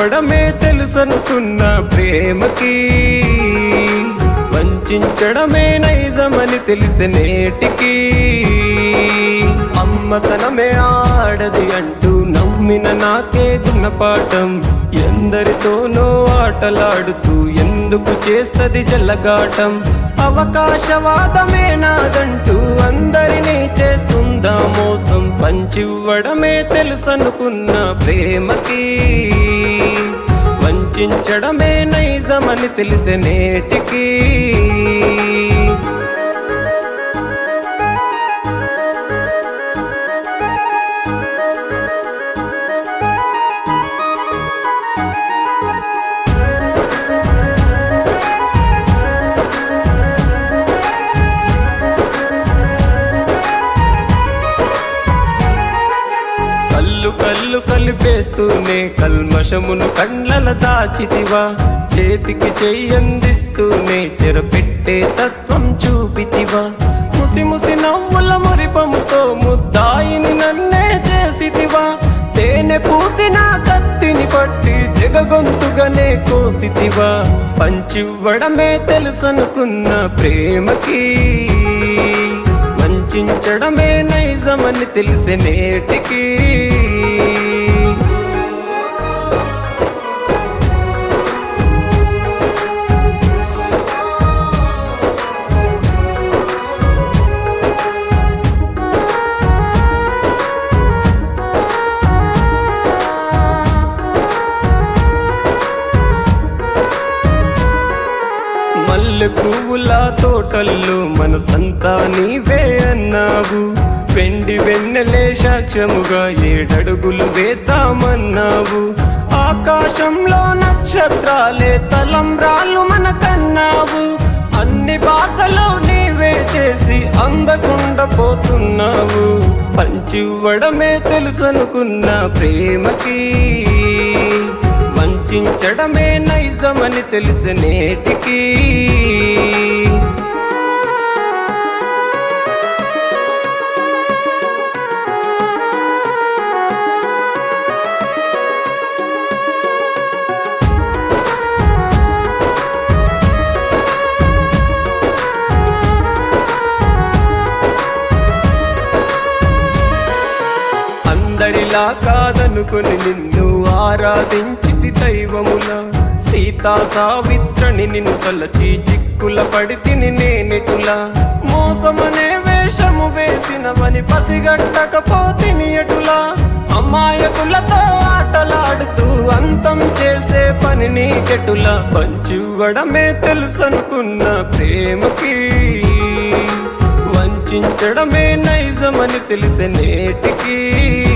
పంచివ్వడమే తెలుసనుకున్న ప్రేమకి వంచడమే నైజమని తెలిసి నేటికి అమ్మతనమే ఆడది అంటూ నమ్మిన నాకే గుణపాఠం ఎందరితోనో ఆటలాడుతూ ఎందుకు చేస్తది జల్లగాటం అవకాశవాదమే నాదంటూ అందరినీ చేస్తుందా మోసం పంచివ్వడమే తెలుసనుకున్న ప్రేమకి వంచడమే నైజమని తెలిసే నేటికి కల్లు కల్లు కలిపేస్తూనే కల్మషమును కండ్లల దాచితివా చేతికి చెయ్యందిస్తూనే చెరపెట్టే తత్వం చూపితివా ముసి ముసి నవ్వుల మురిపముతో ముద్దాయిని నన్నే చేసితివా తేనె పూసిన కత్తిని పట్టి దిగగొంతుగానే కోసితివా పంచివ్వడమే తెలుసనుకున్న ప్రేమకి వంచడమే నైజమని తెలిసే నేటికి మల్లె పువ్వుల తోటల్లో మనసంతా నీవే అన్నావు వెండి వెన్నెలే సాక్ష్యముగా ఏడడుగులు వేద్దామన్నావు ఆకాశంలో నక్షత్రాలే తలంబ్రాలు మనకన్నావు అన్ని భాషలు నీవే చేసి అందకుండా పోతున్నావు పంచివ్వడమే తెలుసనుకున్న ప్రేమకి వంచడమే నైజమని తెలిసి నేటికి అందరిలా కాదనుకొని నిన్ను ఆరాధించితి దైవముల సీతా సావిత్రని నిన్ను తలచి చిక్కుల పడితిని నేనెటులా మోసమనే వేషము వేసినవని పసిగట్టకపోతిని ఎటులా అమాయకులతో ఆటలాడుతూ అంతం చేసే పని నీకెటులా పంచివ్వడమే తెలుసనుకున్న ప్రేమకి వంచడమే నైజమని తెలిసే నేటికి